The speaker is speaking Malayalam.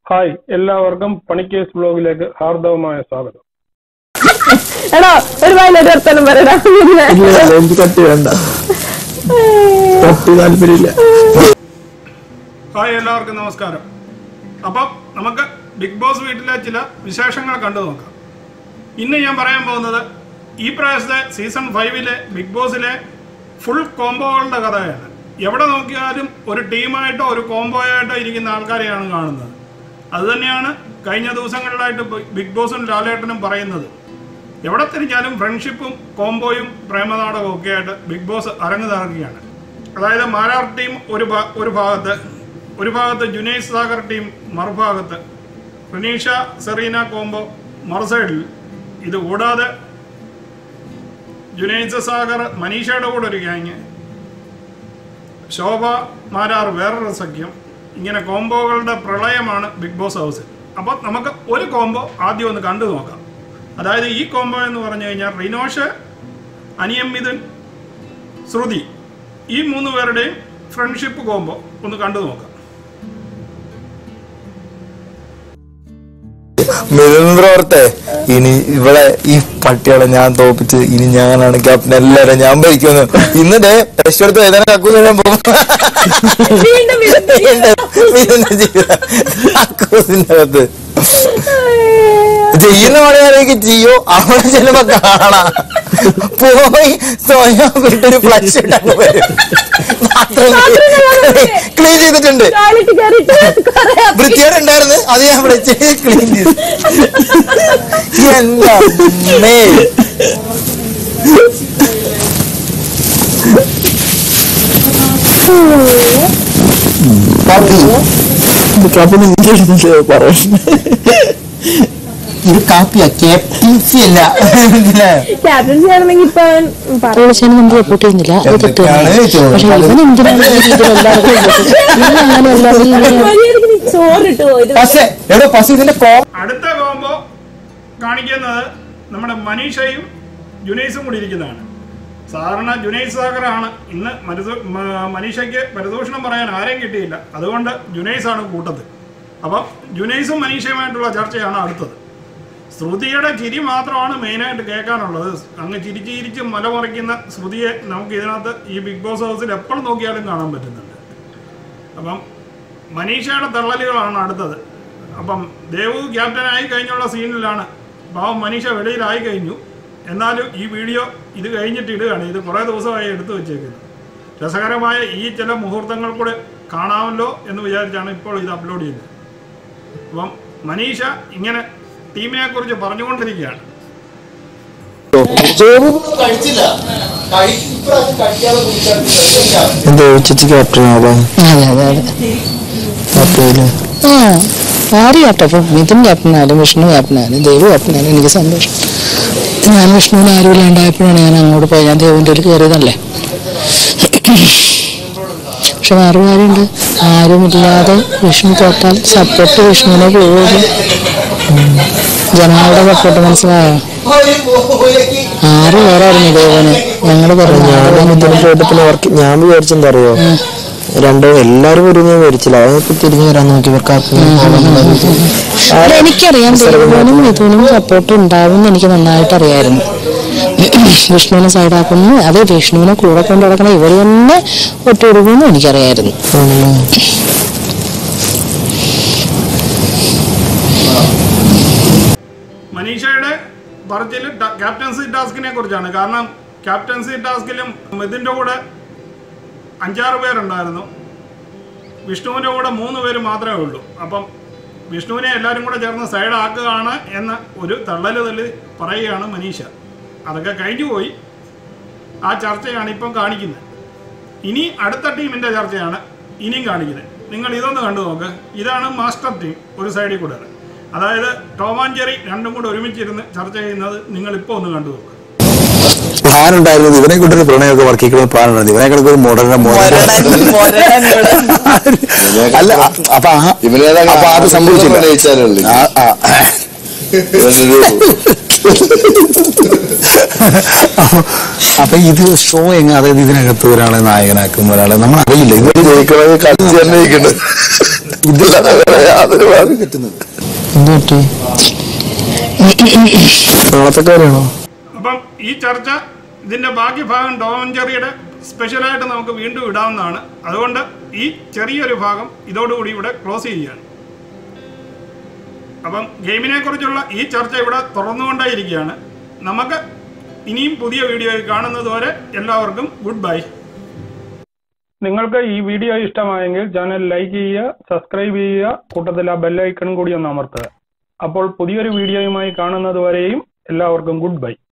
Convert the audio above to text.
ഹായ് എല്ലാവർക്കും പണിക്കേസ് ബ്ലോഗിലേക്ക് ഹാർദവമായ സ്വാഗതം എടോ ഒരു വയലായിട്ട് വർത്തമാനം പറയടാ പിന്നെ ഇല്ല, എനിക്ക് കത്തി വേണ്ട കത്തി താല്പര്യമില്ല ഹായ് എല്ലാവർക്കും നമസ്കാരം അപ്പം നമുക്ക് ബിഗ് ബോസ് വീട്ടിലെ ചില വിശേഷങ്ങൾ കണ്ടു നോക്കാം ഇന്ന് ഞാൻ പറയാൻ പോകുന്നത് ഈ പ്രാവശ്യത്തെ സീസൺ ഫൈവിലെ ബിഗ് ബോസിലെ ഫുൾ കോംബോകളുടെ കഥയാണ് എവിടെ നോക്കിയാലും ഒരു ടീമായിട്ടോ ഒരു കോംബോ ആയിട്ടോ ഇരിക്കുന്ന ആൾക്കാരെയാണ് കാണുന്നത് അതുതന്നെയാണ് കഴിഞ്ഞ ദിവസങ്ങളിലായിട്ട് ബി- ബിഗ് ബോസും ലാലേട്ടനും പറയുന്നത് എവിടെ തിരിഞ്ഞാലും ഫ്രണ്ട്ഷിപ്പും കോംബോയും പ്രേമനാടകവും ഒക്കെ ആയിട്ട് ബിഗ് ബോസ് അരങ്ങു തറക്കുകയാണ് അതായത് മാരാർ ടീം ഒരു ഭാ- ഒരു ഭാഗത്ത് ഒരു ഭാഗത്ത് ജുനൈസ് സാഗർ ടീം മറുഭാഗത്ത് റിനീഷ സെറീന കോംബോ മറുസൈഡിൽ ഇത് കൂടാതെ ജുനൈസ് സാഗർ മനീഷയുടെ കൂടെ ഒരു ഗ്യാങ് ശോഭ മാരാർ വേറൊരു സഖ്യം ഇങ്ങനെ കോംബോകളുടെ പ്രളയമാണ് ബിഗ് ബോസ് ഹൗസിൽ അപ്പോൾ നമുക്ക് ഒരു കോംബോ ആദ്യം ഒന്ന് കണ്ടു നോക്കാം അതായത് ഈ കോംബോ എന്ന് പറഞ്ഞു കഴിഞ്ഞാൽ റിനോഷ് അനിയം മിഥുൻ ശ്രുതി ഈ മൂന്ന് പേരുടെയും ഫ്രണ്ട്ഷിപ്പ് കോംബോ ഒന്ന് കണ്ടു നോക്കാം മിഥുനോർത്തെ ഇനി ഇവിടെ ഈ പട്ടികളെ ഞാൻ തോപ്പിച്ച് ഇനി ഞാനാണ് ക്യാപ്റ്റൻ എല്ലാവരും ഞാൻ ഭരിക്കുന്നു ഇന്ന് ദേ ടെസ്റ്റ് എടുത്ത് ഏതാനും കക്കൂസ് ഞാൻ പോകും വീണ്ടും മിഥുന്റെ ജീവിതം കക്കൂസിന്റെ അകത്ത് ചെയ്യുന്ന പണിയാണെങ്കിൽ ചെയ്യോ അവിടെ ചെല്ലുമ്പോ കാണാം പോയി സ്വയം വിട്ടൊരു ഫ്ലഷ് ഇട്ടങ്ങ് വരും ക്ലീൻ ചെയ്തിട്ടുണ്ട് ടോയ്ലറ്റ് കയറിയിട്ട് കുറെ അപ്പി- വൃത്തിയോടുണ്ടായിരുന്നു അത് ഞാൻ വിളിച്ച് ക്ലീൻ ചെയ്തു എന്താ അമ്മേ. ഇത് കാപ്പിയാ ക്യാപ്റ്റൻസി അല്ല ക്യാപ്റ്റൻസി ആണെങ്കിൽ ഇപ്പൊ അവൻ പറ- വിളിച്ചാലും നമ്മൾ റിപ്പോർട്ട് ചെയ്യുന്നില്ല അത് എന്തൊക്കെയാണ് തെറ്റാണ് ചോദിച്ചത്? പക്ഷെ ഇവൻ എന്തിനാണ് ഈ രീതിയിൽ എല്ലാവർക്കും വിളിച്ചത്? ഇവൻ അങ്ങനെയല്ല നീ ഇങ്ങനെ മര്യാദയ്ക്ക് നീ ചോറിട്ട് പോയത് പക്ഷേ എടോ പക്ഷേ ഇതിന്റെ കോ അടുത്ത കോംബോ കാണിക്കുന്നത് നമ്മുടെ മനീഷയും ജുനൈസും കൂടി ഇരിക്കുന്നതാണ് സാധാരണ ജുനൈസ് സാഗറാണ് ഇന്ന് മരുദോ- മ- മനീഷയ്ക്ക് പരിദൂഷണം പറയാൻ ആരെയും കിട്ടിയില്ല അതുകൊണ്ട് ജുനൈസാണ് കൂട്ടത്തിൽ അപ്പം ജുനൈസും മനീഷയുമായിട്ടുള്ള ചർച്ചയാണ് അടുത്തത് ശ്രുതിയുടെ ചിരി മാത്രമാണ് മെയിനായിട്ട് കേൾക്കാനുള്ളത് അങ്ങ് ചിരിച്ച് ചിരിച്ച് മലമറിക്കുന്ന ശ്രുതിയെ നമുക്ക് ഇതിനകത്ത് ഈ ബിഗ് ബോസ് ഹൗസിൽ എപ്പോൾ നോക്കിയാലും കാണാൻ പറ്റുന്നുണ്ട് അപ്പം മനീഷയുടെ തള്ളലുകളാണ് അടുത്തത് അപ്പം ദേവു ക്യാപ്റ്റനായി കഴിഞ്ഞുള്ള സീനിലാണ് പാവം മനീഷ വെളിയിലായി കഴിഞ്ഞു എന്നാലും ഈ വീഡിയോ ഇത് കഴിഞ്ഞിട്ട് ഇടുകയാണ് ഇത് കുറേ ദിവസമായി എടുത്തു വെച്ചേക്കുന്നത് രസകരമായ ഈ ചില മുഹൂർത്തങ്ങൾ കൂടെ കാണാമല്ലോ എന്ന് വിചാരിച്ചാണ് ഇപ്പോൾ ഇത് അപ്ലോഡ് ചെയ്യുന്നത് അപ്പം മനീഷ ഇങ്ങനെ ടീമിനെ കുറിച്ച് പറഞ്ഞുകൊണ്ടിരിക്കുകയാണ് എന്താ ചേച്ചി ക്യാപ്റ്റൻ ആവാം അതെ അതെ അതെ ക്യാപ്റ്റൻ ആ ആര് ക്യാപ്റ്റൻ മിഥുൻ ക്യാപ്റ്റനായാലും വിഷ്ണു ക്യാപ്റ്റനായാലും ദേവു ക്യാപ്റ്റനായാലും എനിക്ക് സന്തോഷം ഞാൻ വിഷ്ണുവിന് ആരും ഇല്ലാണ്ടായപ്പോഴാണ് ഞാൻ അങ്ങോട്ട് പോയത് ഞാൻ ദേവുവിൻ്റെ ഉള്ളിൽ കയറിയതല്ലേ പക്ഷെ വേറൊരു കാര്യമുണ്ട് ആരുമില്ലാതെ വിഷ്ണു തോറ്റാൽ സപ്പോർട്ട് വിഷ്ണുവിനെ പോകുള്ളൂ ജനങ്ങളുടെ സപ്പോർട്ട് മനസ്സിലായോ ആറ് പേരായിരുന്നു ദേവന് ഞങ്ങൾ പറഞ്ഞു ഞാൻ ഇതിന് പോയിട്ട് പിന്നെ വർക്ക് ഞാൻ വിചാരിച്ചെന്താ അറിയോ രണ്ടോ എല്ലാരും ഒരു ഞാൻ വിചാരിച്ചില്ല അതൊക്കെ തിരിഞ്ഞു വരാൻ നോക്കി ഇവർക്ക് അല്ല, എനിക്കറിയാം ദേവനും മിഥുനും സപ്പോർട്ട് ഉണ്ടാവും എന്ന് എനിക്ക് നന്നായിട്ട് അറിയായിരുന്നു വിഷ്ണുവിനെ സൈഡാക്കുന്നു അത് വിഷ്ണുവിനെ കൂടെ കൊണ്ടു നടക്കണം ഇവർ തന്നെ ഒട്ടുകൊടുക്കുമെന്ന് എനിക്കറിയായിരുന്നു മനീഷയുടെ പറച്ചിൽ ക്യാപ്റ്റൻസി ടാസ്കിനെ കുറിച്ചാണ് കാരണം ക്യാപ്റ്റൻസി ടാസ്കിലും ഇതിൻ്റെ കൂടെ അഞ്ചാറ് പേരുണ്ടായിരുന്നു വിഷ്ണുവിൻ്റെ കൂടെ മൂന്ന് പേര് മാത്രമേ ഉള്ളൂ അപ്പം വിഷ്ണുവിനെ എല്ലാവരും കൂടെ ചേർന്ന് സൈഡാക്കുകയാണ് എന്ന ഒരു തള്ളല് തള്ളി പറയുകയാണ് മനീഷ അതൊക്കെ കഴിഞ്ഞു പോയി ആ ചർച്ചയാണ് ഇപ്പം കാണിക്കുന്നത് ഇനി അടുത്ത ടീമിൻ്റെ ചർച്ചയാണ് ഇനിയും കാണിക്കുന്നത് നിങ്ങൾ ഇതൊന്ന് കണ്ടു നോക്ക് ഇതാണ് മാസ്റ്റർ ടീം ഒരു സൈഡിൽ കൂടെ അതായത് ടോം ആൻഡ് ജെറി രണ്ടും കൂടെ ഒരുമിച്ചിരുന്ന് ചർച്ച ചെയ്യുന്നത് നിങ്ങൾ ഇപ്പോൾ ഒന്ന് കണ്ടു നോക്ക് പ്ലാൻ ഉണ്ടായിരുന്നത് ഇവനെ കൊണ്ടൊരു പ്രണയമൊക്കെ വർക്കിക്കുന്ന പ്ലാൻ ഉണ്ടായിരുന്നു ഇവനെ കിടക്കുന്ന ഒരു മോഡലിനെ അല്ല അപ്പൊ ആ- ഇവനേതാ അപ്പൊ അത് സംഭവിച്ചില്ല ജയിച്ചാലുള്ളൂ ആ, ആ. അപ്പൊ ഇത് ഷോ എങ്ങനെ അതായത് ഇതിനകത്ത് ഒരാളെ നായകനാക്കും ഒരാളെ നമ്മൾ അറിയില്ല ഇത് ജയിക്കണത് കളിച്ച് തന്നെ ഇരിക്കണ്ട് ഇതിലാണ് വേറെ യാതൊരു ഭാവി കിട്ടുന്നത് എന്ത് പറ്റി വെള്ളത്തക്കാരാണോ അപ്പം ഈ ചർച്ച ഇതിന്റെ ബാക്കി ഭാഗം ടോം ജെറിയുടെ സ്പെഷ്യലായിട്ട് നമുക്ക് വീണ്ടും ഇടാവുന്നതാണ് അതുകൊണ്ട് ഈ ചെറിയൊരു ഭാഗം ഇതോടുകൂടി ഇവിടെ ക്ലോസ് ചെയ്യുകയാണ് അപ്പം ഗെയിമിനെ കുറിച്ചുള്ള ഈ ചർച്ച ഇവിടെ തുറന്നുകൊണ്ടേയിരിക്കുകയാണ് നമുക്ക് ഇനിയും പുതിയ വീഡിയോയിൽ കാണുന്നത് വരെ എല്ലാവർക്കും ഗുഡ് ബൈ നിങ്ങൾക്ക് ഈ വീഡിയോ ഇഷ്ടമായെങ്കിൽ ചാനൽ ലൈക്ക് ചെയ്യുക സബ്സ്ക്രൈബ് ചെയ്യുക കൂട്ടത്തിൽ ആ ബെല്ലൈക്കൺ കൂടി ഒന്ന് അമർത്തുക അപ്പോൾ പുതിയൊരു വീഡിയോയുമായി കാണുന്നത് വരെയും എല്ലാവർക്കും ഗുഡ് ബൈ